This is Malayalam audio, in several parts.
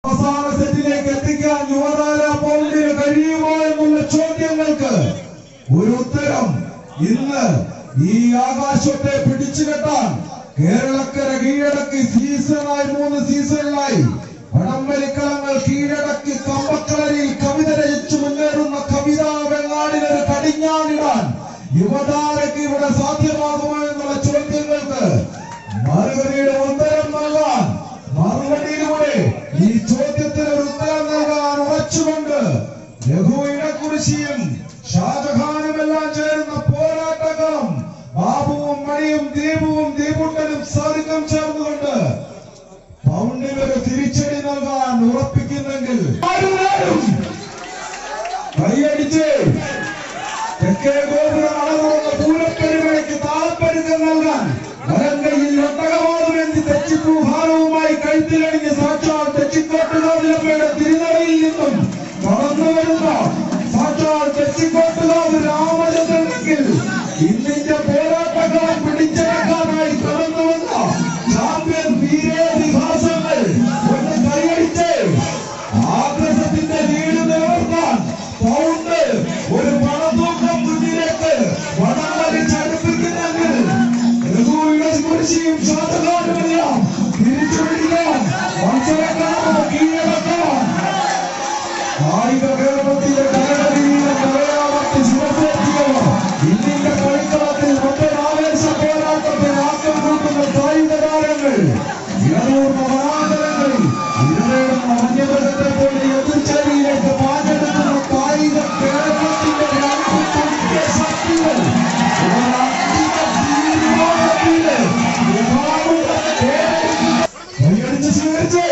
അവസാന സെറ്റിലേക്ക് എത്തിക്കാൻ യുവതാര പൗണ്ടിന് കഴിയുമോ എന്നുള്ള ചോദ്യങ്ങൾക്ക് ഒരു ഉത്തരം ഇന്ന് ഈ ആകാശത്തെ പിടിച്ചു കെട്ടാൻ കേരളക്കര കീഴടക്കി സീസണായി മൂന്ന് സീസണിലായി വടംവലിക്കളങ്ങൾ കീഴടക്കി കമ്പക്കളരിയിൽ കവിത രചിച്ചു മുന്നേറുന്ന കവിതാ വെങ്ങാടിനൊരു കടിഞ്ഞാണിടാൻ യുവതാരയ്ക്ക് ഇവിടെ സാധ്യമാകുമോ എന്നുള്ള ചോദ്യങ്ങൾക്ക് മറുപടിയുടെ ഉത്തരം നൽകാൻ മറുപടിയിലൂടെ ഈ ചോദ്യത്തിന് ഒരു ഉത്തരം നൽകാൻ ഉറച്ചുകൊണ്ട് രഘു ഇടക്കുറിശിയും ഷാജഹാനും എല്ലാം ചേരുന്ന പോരാട്ടങ്ങളും ബാബുവും മണിയും ദീപുവും ദീപുട്ടനും സാധിക്കം ചേർന്നുകൊണ്ട് പൗണ്ടിനൊരു തിരിച്ചടി നൽകാൻ ഉറപ്പിക്കുന്നെങ്കിൽ ആരും കൈയടിച്ച് തെക്കേ ഗോപുരം അളവുള്ള പൂരപ്പെരുമയ്ക്ക് താൽപര്യം നൽകാൻ വലങ്കയിൽ ഒട്ടകമാകുമെന്ന് തെച്ചിപ്പൂഹാരവുമായി കഴുത്തിലണിഞ്ഞ് സാക്ഷാൽ തെച്ചിക്കോട്ടുകാവിലമ്മയുടെ തിരുനടയിൽ നിന്നും കടന്നു വരുന്ന സാക്ഷാൽ തെച്ചിക്കോട്ടുകാവ് രാമചന്ദ്രനെങ്കിൽ ഇന്നിന്റെ പോരാട്ടങ്ങളും പിടിച്ചെടുക്കാനായി കടന്നു വന്ന ചാമ്പ്യൻ വീരേതിഹാസങ്ങൾ ഒന്ന് കൈയടിച്ച് ആഗ്രഹത്തിന്റെ വീട് നിലനിർത്താൻ പൗണ്ട് ഒരു പണത്തൂക്കം മുന്നിലേക്ക് വടം വലിച്ചടുപ്പിക്കുന്നെങ്കിൽ രഘുവിന്റെ കുരിശിയും ശാതകാലുമെല്ലാം തിരിച്ചു പിടിക്കാൻ മത്സരക്കാരെ കീഴടക്കാൻ കായിക കേരളത്തിലെ കരകടിയിലെ കലയാമത്ത് ശിവസേറ്റിയവർ ഇന്ത്യന്റെ കളിക്കളത്തിൽ മറ്റൊരു ആവേശ പോരാട്ടത്തിന് ആക്കം കൂട്ടുന്ന കായിക താരങ്ങൾ ഇളനൂർന്ന വനാന്തരങ്ങളിൽ ഇരവേടുന്ന വന്യമൃഗത്തെ പോലെ എതിർച്ചരിയിലേക്ക് പാഞ്ഞെടുക്കുന്ന കായിക കേരളത്തിന്റെ രണ്ട് മുഖ്യ ശക്തികൾ ഇവർ അന്തിമ തീരുമാനത്തില് യഥാർത്ഥ കേരളത്തിന്റെ കൈയടിച്ച് സ്വീകരിച്ചേ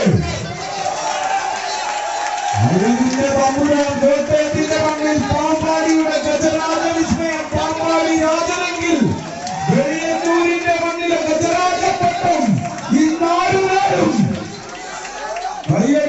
അരവിന്റെ തമ്പുരാൻ കോട്ടയത്തിന്റെ മണ്ണിൽ പാമ്പാടിയുടെ ഗജരാജ വിസ്മയം പാമ്പാടി രാജനെങ്കിൽ വെളിയന്നൂരിന്റെ മണ്ണിലെ ഗജരാജപ്പട്ടം ഇന്നാരും കയ്യ